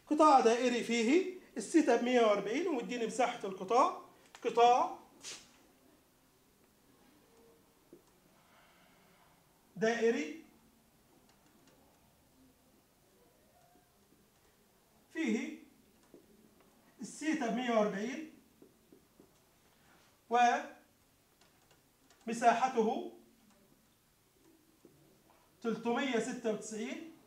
قطاع دائري فيه الثيتا ب 140 ومديني مساحة القطاع قطاع دائري فيه الثيتا ب 140 ومساحته 396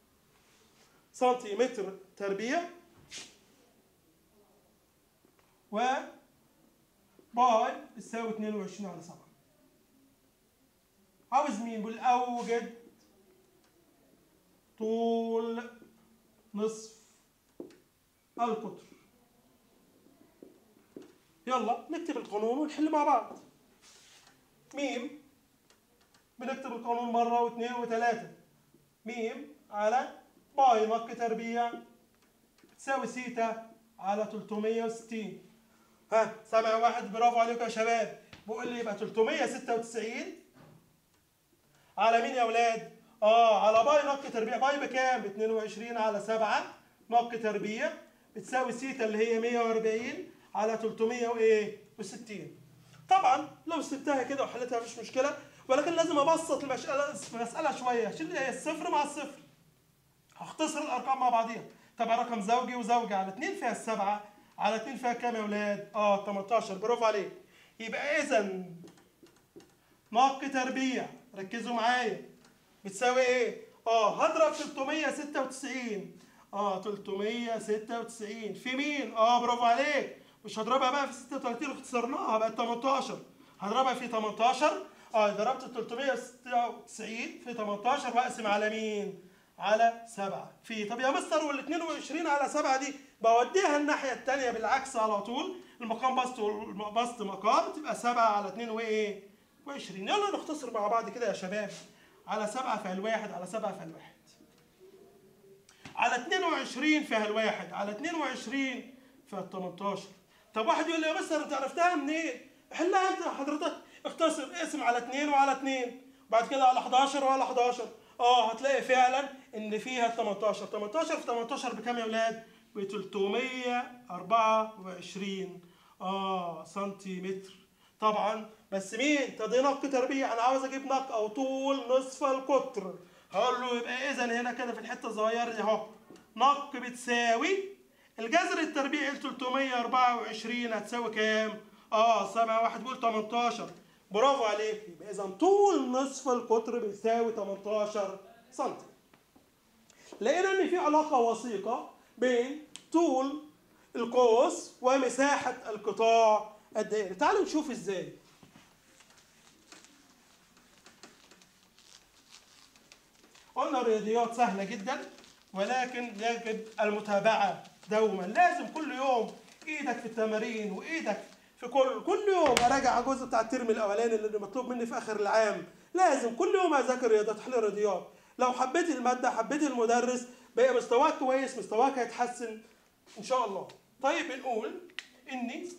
سنتيمتر تربيع و باي بتساوي 22 على 7 عاوز مين؟ بيقول اوجد طول نصف القطر يلا نكتب القانون ونحل مع بعض ميم بنكتب القانون مرة واثنين وثلاثة ميم على باي نق تربيع بتساوي سيتا على 360 ها سامع واحد برافو عليكم يا شباب بيقول لي يبقى 396 على مين يا اولاد؟ اه على باي نق تربيع باي بكام؟ ب 22 على 7 نق تربيع بتساوي سيتا اللي هي 140 على 360 طبعا لو سبتها كده وحلتها مش مشكله ولكن لازم ابسط المساله المساله شويه اشيل هي الصفر مع الصفر هختصر الارقام مع بعضيها طبعا رقم زوجي وزوجي على 2 فيها السبعه على 2 فيها كام يا اولاد؟ اه 18 برافو عليك يبقى اذا نق تربيع ركزوا معايا بتساوي ايه؟ اه هضرب 396 اه 396 في مين؟ اه برافو عليك مش هضربها بقى في 36 اختصرناها بقت 18 هضربها في 18 اه ضربت 396 في 18 واقسم على مين؟ على 7 في طب يا مستر وال 22 على 7 دي بوديها الناحيه الثانيه بالعكس على طول المقام بسط والبسط مقام تبقى 7 على 2 وايه؟ و20 يلا نختصر مع بعض كده يا شباب على 7 فيها الواحد على 7 فيها الواحد على 22 فيها الواحد على 22 فيها ال 18 طب واحد يقول لي يا مستر انت عرفتها منين؟ حلها انت حضرتك اختصر اقسم على 2 وعلى 2 بعد كده على 11 وعلى 11 اه هتلاقي فعلا ان فيها 18 18 في 18 بكام يا اولاد؟ ب 324 اه سنتيمتر طبعا بس مين؟ ده دي نق تربيع انا عاوز اجيب نق او طول نصف القطر هقول له يبقى اذا هنا كده في الحته الصغيره دي اهو نق بتساوي الجذر التربيعي ل 324 هتساوي كام؟ اه سامع واحد بيقول 18 برافو عليك يبقى اذا طول نصف القطر بيساوي 18 سم لقينا ان في علاقه وثيقه بين طول القوس ومساحه القطاع الدائري تعالوا نشوف ازاي قلنا الرياضيات سهله جدا ولكن يجب المتابعه دوما لازم كل يوم ايدك في التمارين وايدك في كل كل يوم اراجع الجزء بتاع الترم الاولاني اللي مطلوب مني في اخر العام لازم كل يوم اذاكر رياضيات احل رياضيات لو حبيت الماده حبيت المدرس بقى مستواك كويس مستواك هيتحسن ان شاء الله طيب بنقول اني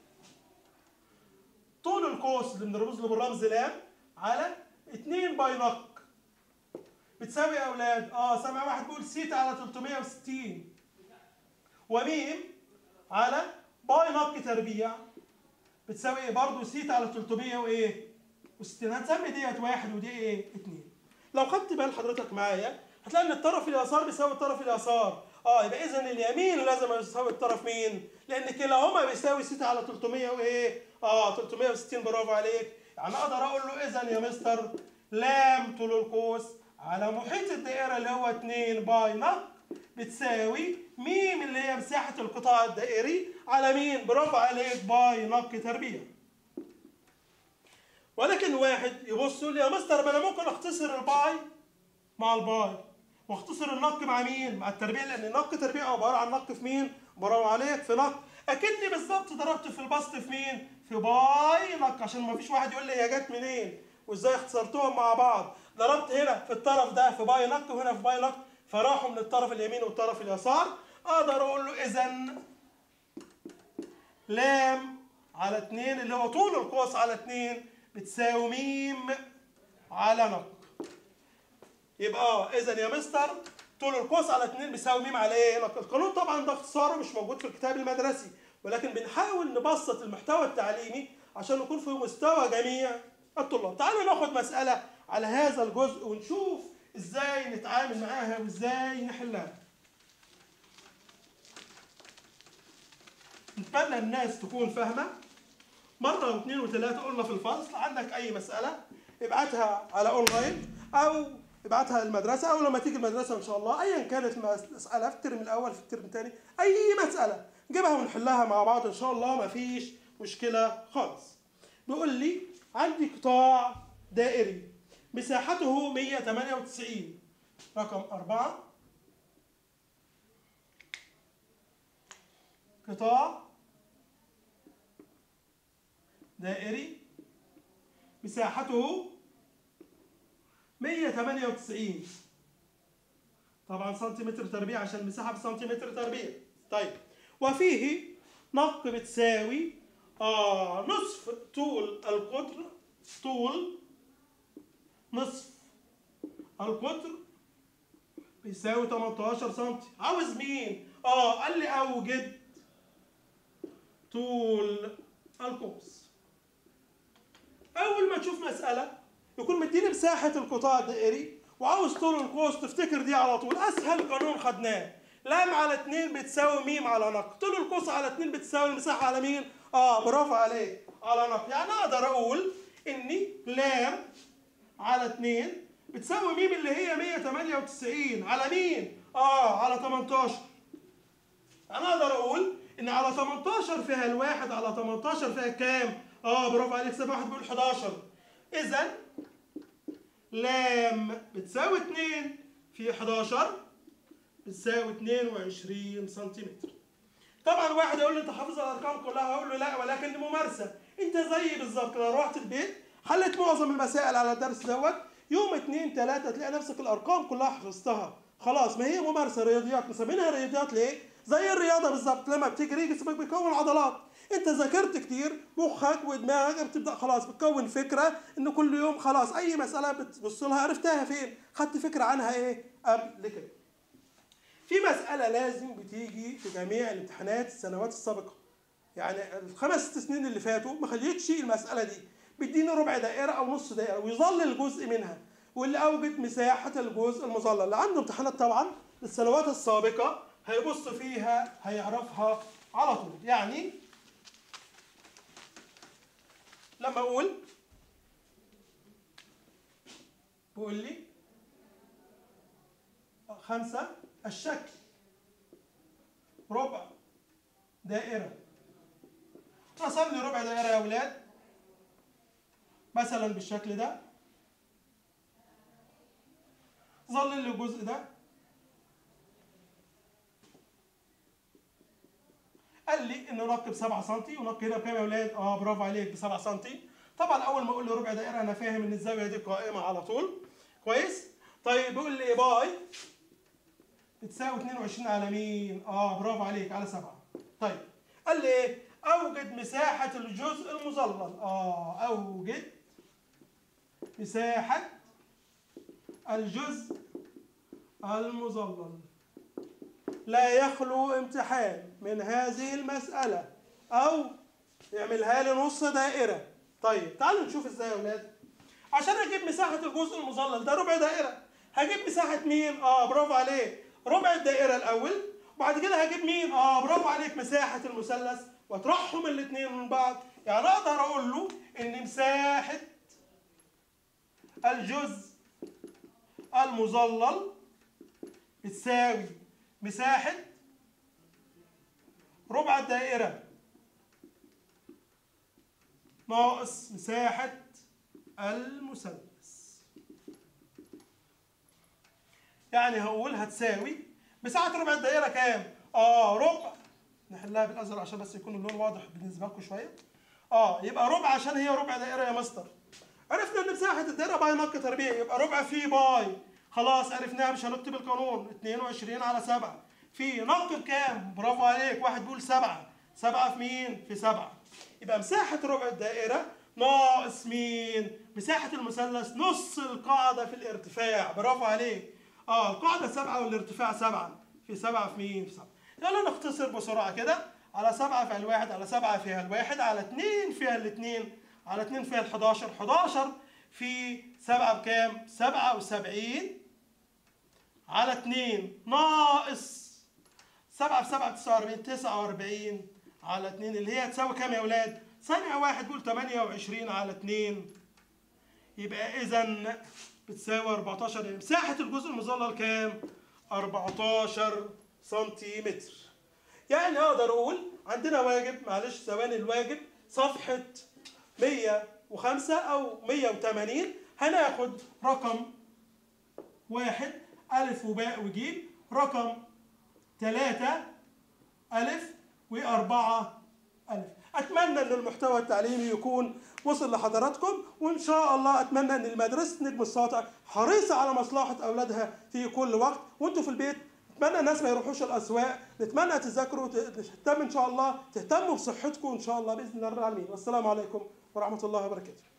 طول القوس اللي بنرمز له بالرمز لام على 2 باي نق بتساوي يا اولاد اه سامع واحد بيقول سيتا على 360 وميم على باي نق تربيع بتساوي ايه برضه سيتا على 300 وايه و60 هنسمي ديت واحد ودي ايه اتنين لو خدت بال حضرتك معايا هتلاقي ان الطرف اليسار بيساوي الطرف اليسار اه يبقى اذا اليمين لازم يساوي الطرف مين لان كلاهما بيساوي سيتا على 300 وايه اه 360 برافو عليك يعني اقدر اقول له اذا يا مستر لام طول القوس على محيط الدائره اللي هو 2 باي نق بتساوي ميم اللي هي مساحة القطاع الدائري على مين؟ برافو عليك باي نق تربيع. ولكن واحد يبص يقول لي يا مستر ما انا ممكن اختصر الباي مع الباي واختصر النق مع مين؟ مع التربيع لان نق تربيع عبارة عن نق في مين؟ برافو عليك في نق اكني بالظبط ضربت في البسط في مين؟ في باي نق عشان ما فيش واحد يقول لي هي جت منين؟ وازاي اختصرتهم مع بعض؟ ضربت هنا في الطرف ده في باي نق وهنا في باي نق فراحوا من الطرف اليمين والطرف اليسار اقدر اقول له اذا لام على 2 اللي هو طول القوس على 2 بتساوي ميم على نق يبقى اه اذا يا مستر طول القوس على 2 بيساوي م على ايه؟ نق- القانون طبعا ده اختصاره مش موجود في الكتاب المدرسي ولكن بنحاول نبسط المحتوى التعليمي عشان نكون في مستوى جميع الطلاب. تعالوا ناخد مسألة على هذا الجزء ونشوف ازاي نتعامل معاها وازاي نحلها. نتمنى الناس تكون فاهمة مرة واثنين وثلاثة قلنا في الفصل عندك أي مسألة ابعتها على أونلاين أو ابعتها المدرسة أو لما تيجي المدرسة إن شاء الله أيا كانت المسألة في الترم الأول في الترم الثاني أي مسألة جيبها ونحلها مع بعض إن شاء الله مفيش مشكلة خالص. بيقول لي عندي قطاع دائري مساحته 198 رقم أربعة قطاع دائري مساحته 198 طبعا سنتيمتر تربيع عشان المساحة بسنتيمتر تربيع طيب وفيه نق بتساوي آه نصف طول القطر طول نصف القطر بيساوي 18 سم عاوز مين؟ اه قال لي اوجد طول القوس اول ما تشوف مساله يكون مديني مساحه القطاع الدائري وعاوز طول القوس تفتكر دي على طول اسهل قانون خدناه لام على 2 بتساوي ميم على نق طول القوس على 2 بتساوي المساحه على مين اه برافو عليك على نق يعني اقدر اقول اني لام على 2 بتساوي ميم اللي هي 198 على مين اه على 18 انا اقدر اقول ان على 18 فيها الواحد على 18 فيها كام اه برافو عليك سبب واحد بيقول 11 اذا لام بتساوي 2 في 11 بتساوي 22 سنتيمتر طبعا واحد يقول لي انت حافظ الارقام كلها هقول له لا ولكن دي ممارسه انت زيي بالظبط لو رحت البيت حليت معظم المسائل على الدرس دوت يوم اتنين تلاته تلاقي نفسك الارقام كلها حفظتها خلاص ما هي ممارسه رياضيات مسمينها رياضيات ليه؟ زي الرياضه بالظبط لما بتجري جسمك بيكون عضلات انت ذاكرت كتير مخك ودماغك بتبدا خلاص بتكون فكره ان كل يوم خلاص اي مساله بتبص لها عرفتها فين خدت فكره عنها ايه قبل كده في مساله لازم بتيجي في جميع الامتحانات السنوات السابقه يعني الخمس ست سنين اللي فاتوا ما خليتش المساله دي بيديني ربع دائره او نص دائره ويظلل جزء منها واللي اوجد مساحه الجزء المظلل اللي عنده امتحانات طبعا للسنوات السابقه هيبص فيها هيعرفها على طول يعني لما اقول بقول لي خمسة الشكل ربع دائرة رسم لي ربع دائرة يا أولاد مثلا بالشكل ده ظلل لي الجزء ده قال لي ان نق ب 7 سم ونق هنا بكام يا اولاد؟ اه برافو عليك ب 7 سم طبعا اول ما اقول لي ربع دائره انا فاهم ان الزاويه دي قائمه على طول كويس؟ طيب بيقول لي باي بتساوي 22 على مين؟ اه برافو عليك على 7 طيب قال لي ايه؟ اوجد مساحه الجزء المظلل اه اوجد مساحه الجزء المظلل لا يخلو امتحان من هذه المسألة أو يعملها لي نص دائرة طيب تعالوا نشوف ازاي يا أولاد عشان أجيب مساحة الجزء المظلل ده ربع دائرة هجيب مساحة مين؟ اه برافو عليك ربع الدائرة الأول وبعد كده هجيب مين؟ اه برافو عليك مساحة المثلث واطرحهم الاثنين من بعض يعني أقدر أقول له إن مساحة الجزء المظلل بتساوي مساحة ربع الدائرة ناقص مساحة المثلث يعني هقول هتساوي مساحة ربع الدائرة كام؟ اه ربع نحلها بالازرق عشان بس يكون اللون واضح بالنسبة لكم شوية اه يبقى ربع عشان هي ربع دائرة يا مستر عرفنا ان مساحة الدائرة باي نق تربيع يبقى ربع في باي خلاص عرفناها مش هنكتب القانون 22 على 7 في نق بكام؟ برافو عليك واحد بيقول 7 7 في مين؟ في 7 يبقى مساحة ربع الدائرة ناقص مين؟ مساحة المثلث نص القاعدة في الارتفاع برافو عليك اه القاعدة سبعة والارتفاع سبعة في سبعة في مين؟ في سبعة يلا نختصر بسرعة كده على سبعة فيها الواحد على سبعة فيها الواحد على اتنين فيها الاتنين على اتنين فيها الحداشر حداشر في سبعة بكام؟ سبعة وسبعين على اتنين ناقص سبعة في سبعة تسعة وأربعين تسعة وأربعين على اتنين اللي هي تساوي كام يا ولاد؟ ثانية واحد قول تمانية وعشرين على اتنين يبقى إذا بتساوي 14 يعني مساحة الجزء المظلل كام؟ 14 سنتيمتر يعني أقدر أقول عندنا واجب معلش ثواني الواجب صفحة 105 أو 180 هناخد رقم واحد ألف وباء وجيم رقم ثلاثة ألف وأربعة ألف أتمنى أن المحتوى التعليمي يكون وصل لحضراتكم وإن شاء الله أتمنى أن المدرسة نجم الساطع حريصة على مصلحة أولادها في كل وقت وأنتوا في البيت نتمنى الناس ما يروحوش الأسواق نتمنى تذاكروا تهتم إن شاء الله تهتموا بصحتكم إن شاء الله بإذن الله رب العالمين والسلام عليكم ورحمة الله وبركاته